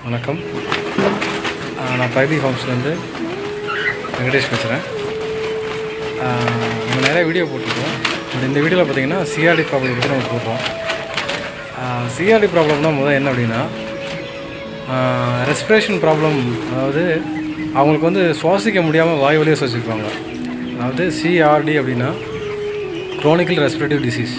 வணக்கம் ஆஹ் நான் பைபி ஹோம்ஸ்லேருந்து வெங்கடேஷ் பேசுகிறேன் நம்ம நிறைய வீடியோ போட்டிருக்கோம் பட் இந்த வீடியோவில் பார்த்தீங்கன்னா சிஆர்டி ப்ராப்ளம் பற்றி நம்ம போடுறோம் சிஆர்டி ப்ராப்ளம்னா முதல் என்ன அப்படின்னா ரெஸ்பிரேஷன் ப்ராப்ளம் அதாவது அவங்களுக்கு வந்து சுவாசிக்க முடியாமல் வாய் வழியாக சுவாசிப்பாங்க அதாவது சிஆர்டி அப்படின்னா குரோனிக்கல் ரெஸ்பிரேட்டிவ் டிசீஸ்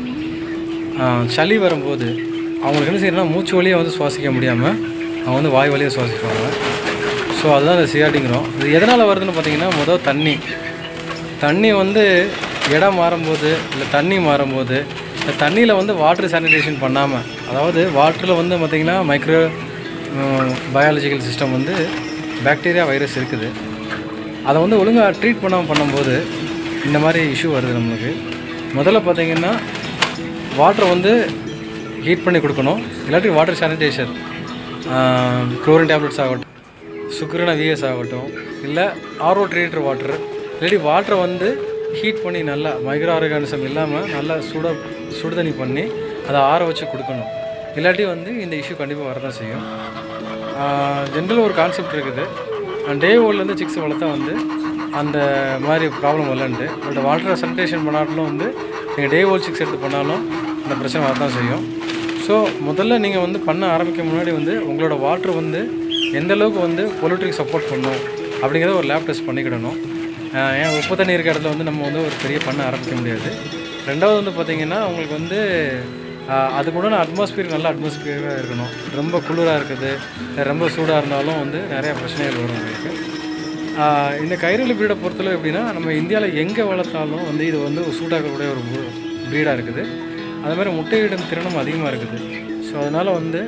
சளி வரும்போது அவங்களுக்கு என்ன செய்யணும்னா மூச்சு வழியாக வந்து சுவாசிக்க முடியாமல் அவங்க வந்து வாய் வழியாக சுவாசிப்பாங்க ஸோ அதுதான் இந்த சிஆர்டிங்கிறோம் இது எதனால் வருதுன்னு பார்த்தீங்கன்னா முதல் தண்ணி தண்ணி வந்து இடம் மாறும்போது இல்லை தண்ணி மாறும்போது இந்த தண்ணியில் வந்து வாட்டர் சானிடேஷன் பண்ணாமல் அதாவது வாட்டரில் வந்து பார்த்திங்கன்னா மைக்ரோ பயாலஜிக்கல் சிஸ்டம் வந்து பாக்டீரியா வைரஸ் இருக்குது அதை வந்து ஒழுங்காக ட்ரீட் பண்ணாமல் பண்ணும்போது இந்த மாதிரி இஷ்யூ வருது நம்மளுக்கு முதல்ல பார்த்தீங்கன்னா வாட்டரை வந்து ஹீட் பண்ணி கொடுக்கணும் இல்லாட்டி வாட்டர் சானிடைசர் குளோரின் டேப்லெட்ஸ் ஆகட்டும் சுக்ரன விஎஸ் ஆகட்டும் இல்லை ஆர்ஓ ட்ரீட்டர் வாட்டர் இல்லாட்டி வாட்டரை வந்து ஹீட் பண்ணி நல்லா மைக்ரோ ஆர்கானிசம் இல்லாமல் நல்லா சுட சுடுதண்ணி பண்ணி அதை ஆற வச்சு கொடுக்கணும் இல்லாட்டி வந்து இந்த இஷ்யூ கண்டிப்பாக வரதான் செய்யும் ஜென்ரல் ஒரு கான்செப்ட் இருக்குது டே ஓல்லேருந்து சிக்ஸ் வளர்த்தா வந்து அந்த மாதிரி ப்ராப்ளம் வரலன்ட்டு பட் வாட்டர் சானிடேஷன் பண்ணாலும் வந்து நீங்கள் டே ஓல் சிக்ஸ் எடுத்து பண்ணாலும் இந்த பிரச்சனை வரதான் செய்யும் ஸோ முதல்ல நீங்கள் வந்து பண்ண ஆரம்பிக்க முன்னாடி வந்து உங்களோட வாட்டர் வந்து எந்த அளவுக்கு வந்து பொலிட்ரிக் சப்போர்ட் பண்ணும் அப்படிங்கிறத ஒரு லேப் டெஸ்ட் பண்ணிக்கிடணும் ஆஹ் ஏன் உப்பு தண்ணி இருக்க இடத்துல வந்து நம்ம வந்து ஒரு பெரிய பண்ண ஆரம்பிக்க முடியாது ரெண்டாவது வந்து பார்த்திங்கன்னா உங்களுக்கு வந்து ஆஹ் அதுக்கு உண்டான அட்மாஸ்பியர் நல்ல அட்மாஸ்பியராக இருக்கணும் ரொம்ப குளிராக இருக்குது இல்லை ரொம்ப சூடாக இருந்தாலும் வந்து நிறையா பிரச்சனைகள் வரும் உங்களுக்கு ஆஹ் இந்த கைரளி ப்ரீடை பொறுத்தளவு எப்படின்னா நம்ம இந்தியாவில் எங்கே வளர்த்தாலும் வந்து இது வந்து சூடாக்கக்கூடிய ஒரு ப்ரீடாக இருக்குது அது மாதிரி முட்டையிடும் திறனும் அதிகமாக இருக்குது ஸோ அதனால் வந்து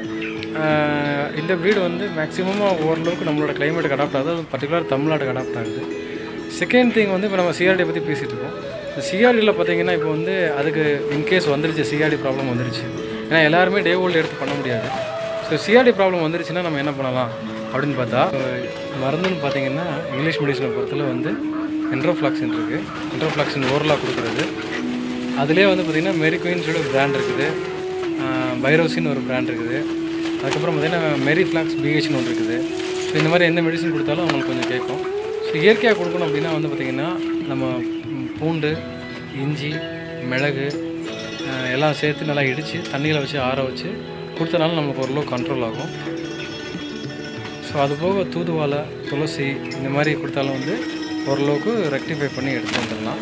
ஆஹ் இந்த ப்ரீடு வந்து மேக்ஸிமமாக ஓரளவுக்கு நம்மளோட கிளைமேட்டுக்கு அடாப்ட் ஆகுது அது பர்டிகுலர் தமிழ்நாட்டுக்கு அடாப்ட் ஆகுது செகண்ட் திங் வந்து இப்போ நம்ம சிஆர்டி பற்றி பேசிகிட்டு இருக்கோம் இந்த சிஆர்டியில் பார்த்தீங்கன்னா இப்போ வந்து அதுக்கு இன்கேஸ் வந்துருச்சு சிஆர்டி ப்ராப்ளம் வந்துருச்சு ஏன்னா எல்லாருமே டே ஓல்டு எடுத்து பண்ண முடியாது ஸோ சிஆர்டி ப்ராப்ளம் வந்துருச்சுன்னா நம்ம என்ன பண்ணலாம் அப்படின்னு பார்த்தா மருந்துன்னு பார்த்தீங்கன்னா இங்கிலீஷ் மெடிசனை பொறுத்தல வந்து என்ட்ரோஃப்ளாக்சின் இருக்குது என்ட்ரோஃப்ளாக்சின் ஓரலாக கொடுக்குறது அதுலேயே வந்து பார்த்திங்கன்னா மெரிக்வின்னு சொல்லி ஒரு பிராண்ட் இருக்குது பைரோசின்னு ஒரு பிராண்ட் இருக்குது அதுக்கப்புறம் பார்த்திங்கன்னா மெரி ஃப்ளாக்ஸ் பிஹெச்னு ஒன்று இருக்குது ஸோ இந்த மாதிரி எந்த மெடிசன் கொடுத்தாலும் அவங்களுக்கு கொஞ்சம் கேட்கும் ஸோ இயற்கையாக கொடுக்கணும் அப்படின்னா வந்து பார்த்திங்கன்னா நம்ம ம், பூண்டு இஞ்சி மிளகு ஆஹ், எல்லாம் சேர்த்து நல்லா இடித்து தண்ணியில் வச்சு ஆற வச்சு கொடுத்தனால நமக்கு ஓரளவு கண்ட்ரோல் ஆகும் ஸோ அது போக தூதுவாலை துளசி இந்த மாதிரி கொடுத்தாலும் வந்து ஓரளவுக்கு ரெக்டிஃபை பண்ணி எடுத்து வந்துடலாம்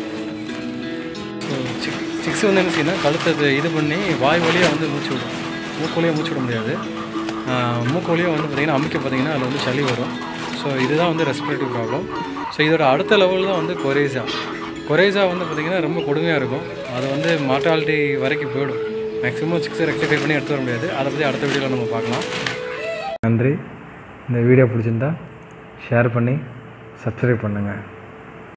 ஸோ சிக் சிக்ஸ் வந்து என்ன செய்யணும் கழுத்தை இது பண்ணி வாய் வழியாக வந்து மூச்சு விடும் மூக்கு வழியாக மூச்சு விட முடியாது ஆஹ் மூக்கு வழியாக வந்து பார்த்திங்கன்னா அமுக்க பார்த்தீங்கன்னா அதில் வந்து சளி வரும் ஸோ இதுதான் வந்து ரெஸ்பிரேட்டிவ் ப்ராப்ளம் ஸோ இதோட அடுத்த லெவல் தான் வந்து கொரேசா கொரேசா வந்து பார்த்திங்கன்னா ரொம்ப கொடுமையாக இருக்கும் அது வந்து மார்ட்டாலிட்டி வரைக்கும் போயிடும் மேக்ஸிமம் சிக்ஸை ரெக்டிஃபை பண்ணி எடுத்து வர முடியாது அதை பற்றி அடுத்த வீடியோவில் நம்ம பார்க்கலாம் நன்றி இந்த வீடியோ பிடிச்சிருந்தா ஷேர் பண்ணி சப்ஸ்கிரைப் பண்ணுங்கள்